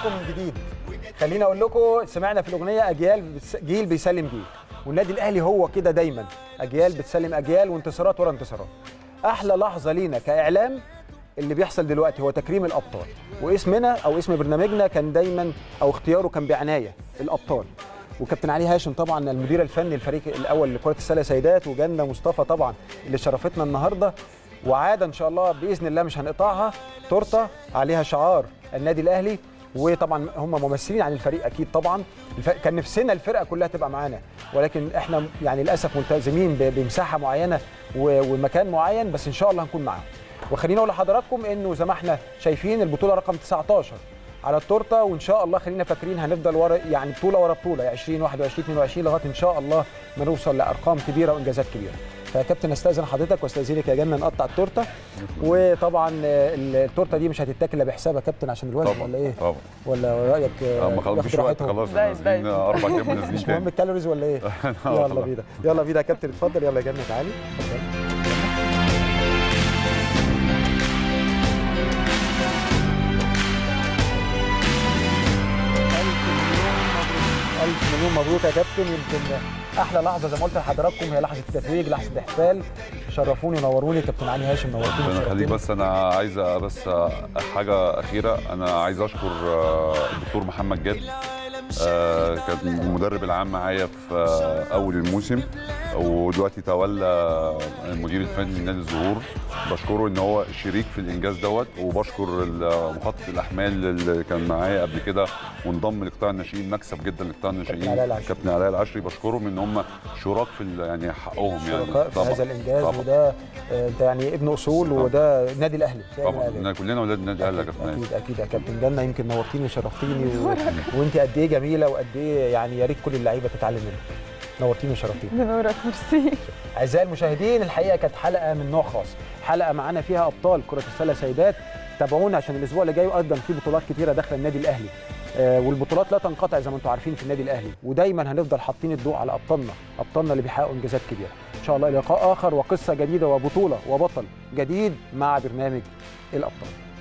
حضراتكم من جديد خليني اقول لكم سمعنا في الاغنيه اجيال بتس... جيل بيسلم جيل والنادي الاهلي هو كده دايما اجيال بتسلم اجيال وانتصارات ورا انتصارات احلى لحظه لينا كاعلام اللي بيحصل دلوقتي هو تكريم الابطال واسمنا او اسم برنامجنا كان دايما او اختياره كان بعنايه الابطال وكابتن علي هاشم طبعا المدير الفني للفريق الاول لكره السله سيدات وجنة مصطفى طبعا اللي شرفتنا النهارده وعاده ان شاء الله باذن الله مش هنقطعها تورته عليها شعار النادي الاهلي وطبعا هم ممثلين عن الفريق اكيد طبعا الف... كان نفسنا الفرقه كلها تبقى معانا ولكن احنا يعني للاسف ملتزمين ب... بمساحه معينه و... ومكان معين بس ان شاء الله هنكون معاهم وخلينا اقول لحضراتكم انه زي ما احنا شايفين البطوله رقم 19 على التورته وان شاء الله خلينا فاكرين هنفضل ورا يعني بطوله ورا بطوله 20 21 22 لغايه ان شاء الله ما نوصل لارقام كبيره وانجازات كبيره فيا كابتن استاذن حضرتك واستاذنك يا جنه نقطع التورته وطبعا التورته دي مش هتتاكل الا بحسابها يا كابتن عشان الوزن طبعا ولا ايه طبعا ولا رايك اما خلاص ياخد مفيش وقت راحتهم؟ خلاص دايت- نازلين دايت. اربع ايام نازلين مش مهم تاني الكالوريز ولا ايه يلا خلاص. بينا يلا بينا يا كابتن اتفضل يلا يا جنه تعالي اتفضل ألف مليون مبروك يا كابتن يمكن أحلى لحظة زي ما قلت لحضراتكم هي لحظة التتويج لحظة احتفال شرفوني ونوروني كابتن علي هاشم نورتوني ربنا يخليك وشرفتوني. بس انا عايز بس حاجه اخيره انا عايز اشكر آه، الدكتور محمد جاد آه، كان المدرب العام معايا في آه، اول الموسم ودلوقتي تولى المدير الفني لنادي الزهور بشكره ان هو شريك في الانجاز دوت وبشكر ال- مخطط الاحمال اللي كان معايا قبل كده وانضم لقطاع الناشئين مكسب جدا لقطاع الناشئين علاء العشري. كابتن علاء العشري بشكرهم ان هم شراك في ال- يعني حقهم يعني شركاء في طبعاً. هذا الانجاز طبعاً. وده آه، انت يعني ابن اصول وده النادي الاهلي ده طبعا النادي إحنا كلنا اولاد النادي الاهلي يا كابتن عايز. اكيد اكيد يا كابتن جنة يمكن نورتيني وشرفتيني و... وانت قد ايه جميله وقد ايه يعني يا ريت كل اللعيبه تتعلم منك نورتيني وشرفتيني بنورك ميرسي اعزائي المشاهدين الحقيقه كانت حلقه من نوع خاص حلقه معانا فيها ابطال كره السله سيدات تابعونا عشان الاسبوع اللي جاي ايضا في بطولات كتيره داخله النادي الاهلي آه والبطولات لا تنقطع زي ما انتم عارفين في النادي الاهلي ودايما هنفضل حاطين الضوء على ابطالنا ابطالنا اللي بيحققوا انجازات كبيره ان شاء الله لقاء اخر وقصه جديده وبطوله وبطل جديد مع برنامج الابطال